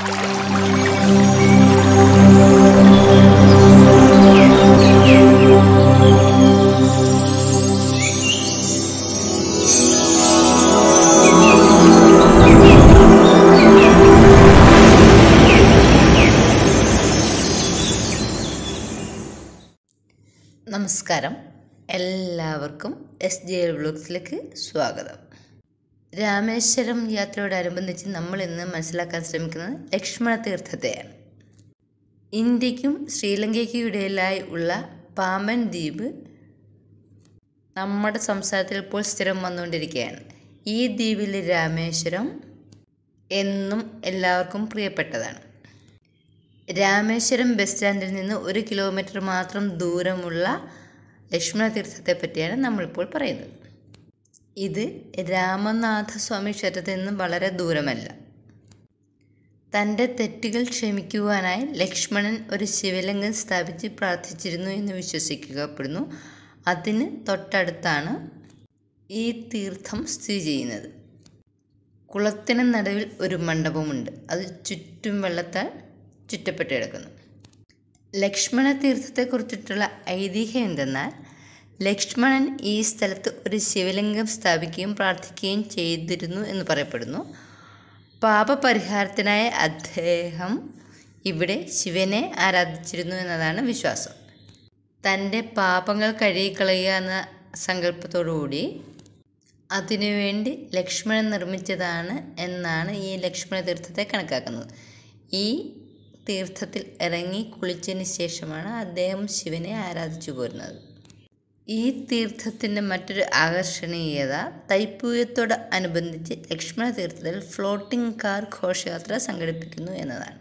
നമസ്കാരം എല്ലാവർക്കും S J L വ്ലോഗ്സിലേക്ക് സ്വാഗതം രാമേശ്വരം യാത്രയോടനുബന്ധിച്ച് നമ്മൾ ഇന്ന് മനസ്സിലാക്കാൻ ശ്രമിക്കുന്നത് ലക്ഷ്മണ തീർത്ഥത്തെയാണ് ഇന്ത്യക്കും ശ്രീലങ്കയ്ക്കും ഇടയിലായി ഉള്ള പാമ്പൻ ദ്വീപ് നമ്മുടെ സംസ്ഥാനത്തിൽ ഇപ്പോൾ സ്ഥിരം വന്നുകൊണ്ടിരിക്കുകയാണ് ഈ ദ്വീപിലെ രാമേശ്വരം എന്നും എല്ലാവർക്കും പ്രിയപ്പെട്ടതാണ് രാമേശ്വരം ബസ് സ്റ്റാൻഡിൽ നിന്ന് ഒരു കിലോമീറ്റർ മാത്രം ദൂരമുള്ള ലക്ഷ്മണ തീർത്ഥത്തെ പറ്റിയാണ് നമ്മളിപ്പോൾ പറയുന്നത് ഇത് രാമനാഥസ്വാമി ക്ഷേത്രത്തിൽ നിന്ന് വളരെ ദൂരമല്ല തൻ്റെ തെറ്റുകൾ ക്ഷമിക്കുവാനായി ലക്ഷ്മണൻ ഒരു ശിവലിംഗം സ്ഥാപിച്ച് പ്രാർത്ഥിച്ചിരുന്നു എന്ന് വിശ്വസിക്കപ്പെടുന്നു അതിന് തൊട്ടടുത്താണ് ഈ തീർത്ഥം സ്ഥിതി ചെയ്യുന്നത് കുളത്തിന് നടുവിൽ ഒരു മണ്ഡപമുണ്ട് അത് ചുറ്റും വെള്ളത്താൽ ചുറ്റപ്പെട്ട് കിടക്കുന്നു ലക്ഷ്മണ തീർത്ഥത്തെക്കുറിച്ചിട്ടുള്ള ഐതിഹ്യം എന്തെന്നാൽ ലക്ഷ്മണൻ ഈ സ്ഥലത്ത് ഒരു ശിവലിംഗം സ്ഥാപിക്കുകയും പ്രാർത്ഥിക്കുകയും ചെയ്തിരുന്നു എന്ന് പറയപ്പെടുന്നു പാപപരിഹാരത്തിനായി അദ്ദേഹം ഇവിടെ ശിവനെ ആരാധിച്ചിരുന്നു എന്നതാണ് വിശ്വാസം തൻ്റെ പാപങ്ങൾ കഴുകിക്കളയുക എന്ന സങ്കല്പത്തോടുകൂടി അതിനുവേണ്ടി ലക്ഷ്മണൻ നിർമ്മിച്ചതാണ് എന്നാണ് ഈ ലക്ഷ്മണ തീർത്ഥത്തെ കണക്കാക്കുന്നത് ഈ തീർത്ഥത്തിൽ ഇറങ്ങി കുളിച്ചതിന് ശേഷമാണ് അദ്ദേഹം ശിവനെ ആരാധിച്ചു പോരുന്നത് ഈ തീർത്ഥത്തിൻ്റെ മറ്റൊരു ആകർഷണീയത തൈപ്പൂയത്തോട് അനുബന്ധിച്ച് ലക്ഷ്മണ തീർത്ഥത്തിൽ ഫ്ലോട്ടിംഗ് കാർ ഘോഷയാത്ര സംഘടിപ്പിക്കുന്നു എന്നതാണ്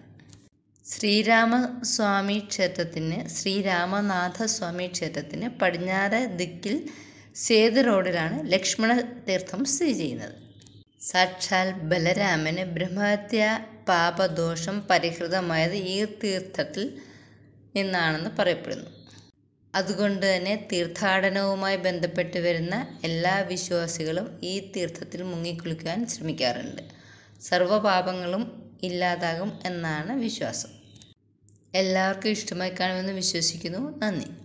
ശ്രീരാമസ്വാമി ക്ഷേത്രത്തിന് ശ്രീരാമനാഥസ്വാമി ക്ഷേത്രത്തിന് പടിഞ്ഞാറ് ദിക്കിൽ സേതു റോഡിലാണ് ലക്ഷ്മണ തീർത്ഥം സ്ഥിതി ചെയ്യുന്നത് സാക്ഷാൽ ബലരാമന് ബ്രഹ്മഹത്യ പാപദോഷം പരിഹൃതമായത് ഈ തീർത്ഥത്തിൽ നിന്നാണെന്ന് പറയപ്പെടുന്നു അതുകൊണ്ട് തന്നെ തീർത്ഥാടനവുമായി ബന്ധപ്പെട്ട് വരുന്ന എല്ലാ വിശ്വാസികളും ഈ തീർത്ഥത്തിൽ മുങ്ങിക്കുളിക്കാൻ ശ്രമിക്കാറുണ്ട് സർവ്വപാപങ്ങളും ഇല്ലാതാകും എന്നാണ് വിശ്വാസം എല്ലാവർക്കും ഇഷ്ടമായി കാണുമെന്ന് വിശ്വസിക്കുന്നു നന്ദി